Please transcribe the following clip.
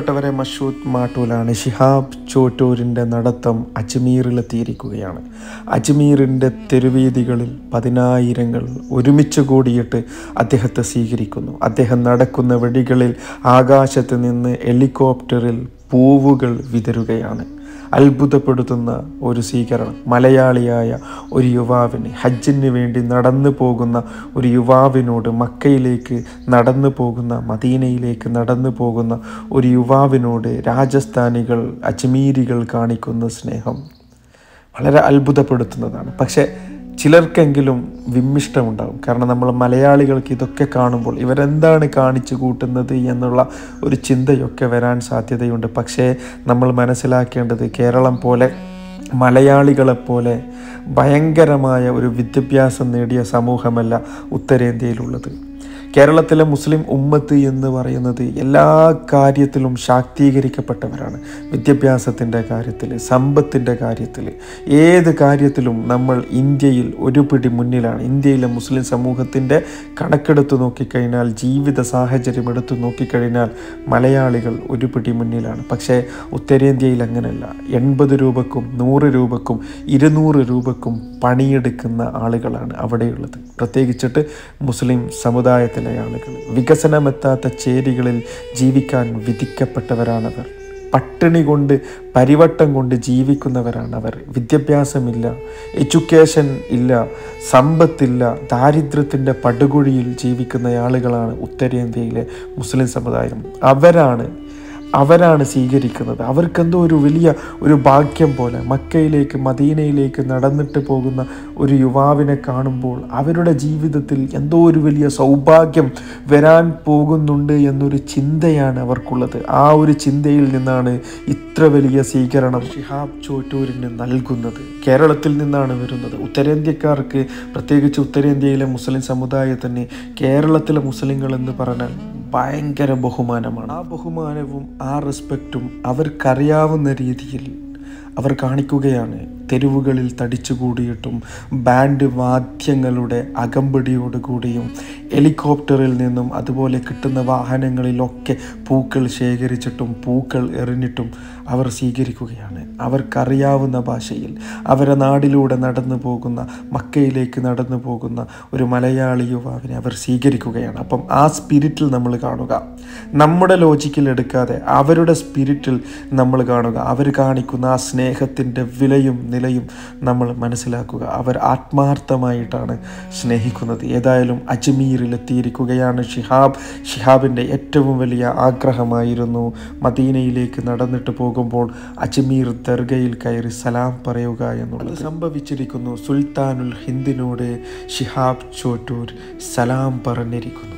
പ്രിയപ്പെട്ടവരെ മഷൂദ് മാട്ടൂലാണ് ഷിഹാബ് ചോട്ടൂരിൻ്റെ നടത്തം അജ്മീറിലെത്തിയിരിക്കുകയാണ് അജ്മീറിൻ്റെ തെരുവീതികളിൽ പതിനായിരങ്ങൾ ഒരുമിച്ച് കൂടിയിട്ട് അദ്ദേഹത്തെ സ്വീകരിക്കുന്നു അദ്ദേഹം നടക്കുന്ന വഴികളിൽ ആകാശത്ത് നിന്ന് ഹെലികോപ്റ്ററിൽ പൂവുകൾ വിതരുകയാണ് അത്ഭുതപ്പെടുത്തുന്ന ഒരു സ്വീകരണം മലയാളിയായ ഒരു യുവാവിന് ഹജ്ജിന് വേണ്ടി നടന്നു പോകുന്ന ഒരു യുവാവിനോട് മക്കയിലേക്ക് നടന്നു പോകുന്ന മദീനയിലേക്ക് നടന്നു പോകുന്ന ഒരു യുവാവിനോട് രാജസ്ഥാനികൾ അജ്മീരികൾ കാണിക്കുന്ന സ്നേഹം വളരെ അത്ഭുതപ്പെടുത്തുന്നതാണ് പക്ഷേ ചിലർക്കെങ്കിലും വിമ്മിഷ്ടമുണ്ടാകും കാരണം നമ്മൾ മലയാളികൾക്ക് ഇതൊക്കെ കാണുമ്പോൾ ഇവരെന്താണ് കാണിച്ചു കൂട്ടുന്നത് എന്നുള്ള ഒരു ചിന്തയൊക്കെ വരാൻ സാധ്യതയുണ്ട് പക്ഷേ നമ്മൾ മനസ്സിലാക്കേണ്ടത് കേരളം പോലെ മലയാളികളെപ്പോലെ ഭയങ്കരമായ ഒരു വിദ്യാഭ്യാസം നേടിയ സമൂഹമല്ല ഉത്തരേന്ത്യയിലുള്ളത് കേരളത്തിലെ മുസ്ലിം ഉമ്മത്ത് എന്ന് പറയുന്നത് എല്ലാ കാര്യത്തിലും ശാക്തീകരിക്കപ്പെട്ടവരാണ് വിദ്യാഭ്യാസത്തിൻ്റെ കാര്യത്തിൽ സമ്പത്തിൻ്റെ കാര്യത്തിൽ ഏത് കാര്യത്തിലും നമ്മൾ ഇന്ത്യയിൽ ഒരു പിടി മുന്നിലാണ് ഇന്ത്യയിലെ മുസ്ലിം സമൂഹത്തിൻ്റെ കണക്കെടുത്ത് നോക്കിക്കഴിഞ്ഞാൽ ജീവിത സാഹചര്യം എടുത്തു നോക്കിക്കഴിഞ്ഞാൽ മലയാളികൾ ഒരു പിടി മുന്നിലാണ് പക്ഷേ ഉത്തരേന്ത്യയിൽ അങ്ങനെയല്ല എൺപത് രൂപക്കും നൂറ് രൂപക്കും ഇരുന്നൂറ് രൂപക്കും പണിയെടുക്കുന്ന ആളുകളാണ് അവിടെയുള്ളത് പ്രത്യേകിച്ചിട്ട് മുസ്ലിം സമുദായത്തിലെ ആളുകൾ വികസനമെത്താത്ത ചേരികളിൽ ജീവിക്കാൻ വിധിക്കപ്പെട്ടവരാണവർ പട്ടിണി കൊണ്ട് പരിവട്ടം കൊണ്ട് ജീവിക്കുന്നവരാണവർ വിദ്യാഭ്യാസമില്ല എഡ്യൂക്കേഷൻ ഇല്ല സമ്പത്തില്ല ദാരിദ്ര്യത്തിൻ്റെ പടുകുഴിയിൽ ജീവിക്കുന്ന ആളുകളാണ് ഉത്തരേന്ത്യയിലെ മുസ്ലിം സമുദായം അവരാണ് അവരാണ് സ്വീകരിക്കുന്നത് അവർക്കെന്തോ ഒരു വലിയ ഒരു ഭാഗ്യം പോലെ മക്കയിലേക്ക് മദീനയിലേക്ക് നടന്നിട്ട് പോകുന്ന ഒരു യുവാവിനെ കാണുമ്പോൾ അവരുടെ ജീവിതത്തിൽ എന്തോ ഒരു വലിയ സൗഭാഗ്യം വരാൻ പോകുന്നുണ്ട് എന്നൊരു ചിന്തയാണ് അവർക്കുള്ളത് ആ ഒരു ചിന്തയിൽ നിന്നാണ് ഇത്ര വലിയ സ്വീകരണം ഷിഹാബ് ചോറ്റൂരിന് നൽകുന്നത് കേരളത്തിൽ നിന്നാണ് വരുന്നത് ഉത്തരേന്ത്യക്കാർക്ക് പ്രത്യേകിച്ച് ഉത്തരേന്ത്യയിലെ മുസ്ലിം സമുദായത്തിന് കേരളത്തിലെ മുസ്ലിങ്ങൾ എന്ന് പറഞ്ഞാൽ ഭയങ്കര ബഹുമാനമാണ് ആ ബഹുമാനവും ആ റെസ്പെക്റ്റും അവർക്കറിയാവുന്ന രീതിയിൽ അവർ കാണിക്കുകയാണ് തെരുവുകളിൽ തടിച്ചുകൂടിയിട്ടും ബാൻഡ് വാദ്യങ്ങളുടെ അകമ്പടിയോടുകൂടിയും ഹെലികോപ്റ്ററിൽ നിന്നും അതുപോലെ കിട്ടുന്ന വാഹനങ്ങളിലൊക്കെ പൂക്കൾ ശേഖരിച്ചിട്ടും പൂക്കൾ എറിഞ്ഞിട്ടും അവർ സ്വീകരിക്കുകയാണ് അവർക്കറിയാവുന്ന ഭാഷയിൽ അവരെ നാടിലൂടെ നടന്നു പോകുന്ന മക്കയിലേക്ക് നടന്നു പോകുന്ന ഒരു മലയാളി യുവാവിനെ അവർ സ്വീകരിക്കുകയാണ് അപ്പം ആ സ്പിരിറ്റിൽ നമ്മൾ കാണുക നമ്മുടെ ലോജിക്കിൽ എടുക്കാതെ അവരുടെ സ്പിരിറ്റിൽ നമ്മൾ കാണുക അവർ കാണിക്കുന്ന ആ സ്നേഹത്തിൻ്റെ വിലയും നിലയും നമ്മൾ മനസ്സിലാക്കുക അവർ ആത്മാർത്ഥമായിട്ടാണ് സ്നേഹിക്കുന്നത് ഏതായാലും അജ്മീറിൽ എത്തിയിരിക്കുകയാണ് ഷിഹാബ് ഷിഹാബിൻ്റെ ഏറ്റവും വലിയ ആഗ്രഹമായിരുന്നു മദീനയിലേക്ക് നടന്നിട്ട് പോകുമ്പോൾ അജ്മീർ ദർഗയിൽ കയറി സലാം പറയുക എന്നുള്ളത് സംഭവിച്ചിരിക്കുന്നു സുൽത്താനുൽ ഹിന്ദിനോട് ഷിഹാബ് ചോട്ടൂർ സലാം പറഞ്ഞിരിക്കുന്നു